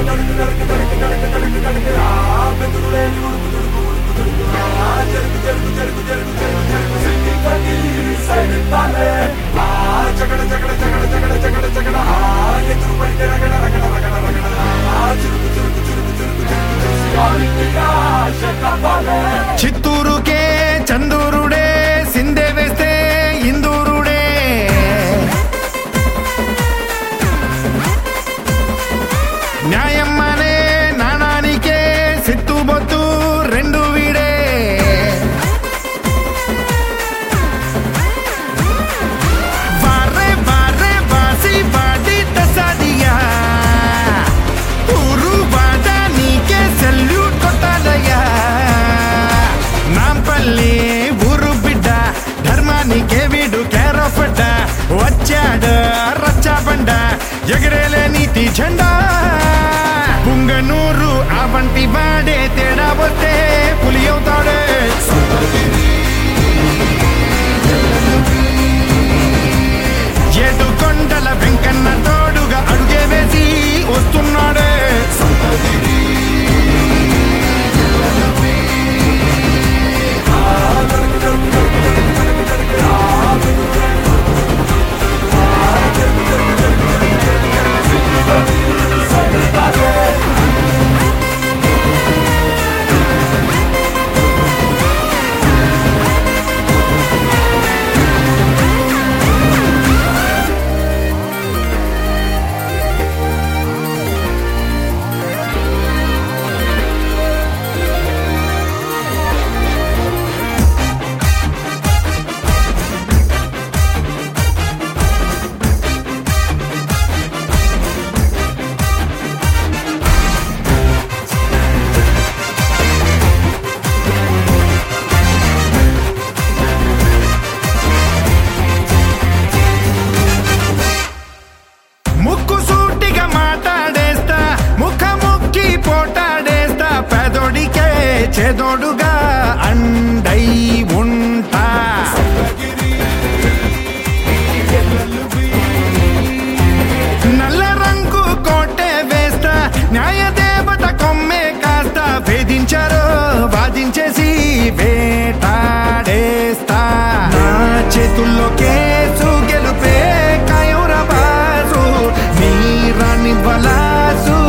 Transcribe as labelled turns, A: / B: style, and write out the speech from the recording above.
A: చిత్తూరుకే చందూరుడే సిందే వేస్తే ఇందూరుడే న్యాయం అనే నాణానికే సిత్తుబొత్తు రెండు వీడే వారే వారే వాసి వాడి తసాదియా ఊరు వాడ నీకే సెల్యూట్ కొట్టాలయ్యా నాంపల్లి ఊరు బిడ్డ ధర్మానికే వీడు కేర్ ఆఫ్ అడ్డ వచ్చాడు రచ్చాబండ ఎగరేలే నీతి జెండా పుంగనూరు ఆ వంటి వాడే తేడా వస్తే పులి అవుతాడే ఏడు కొండల వెంకన్న తోడుగా అడుగే వేసి వస్తున్నాడే ముక్కు సూటిగా మాట్లాడేస్తా ముఖ ముక్కి పోటాడేస్తా పెదోడికే చేదోడుగా అండై ఉంటా నల్ల రంగు కోటే వేస్తా న్యాయ దేవత కొమ్మే కాస్త వేధించారో వాదించేసి వేటాడేస్తా నా చేతుల్లో కేసు గెలుపే కాయుర బాసు నీ రాని బలాసు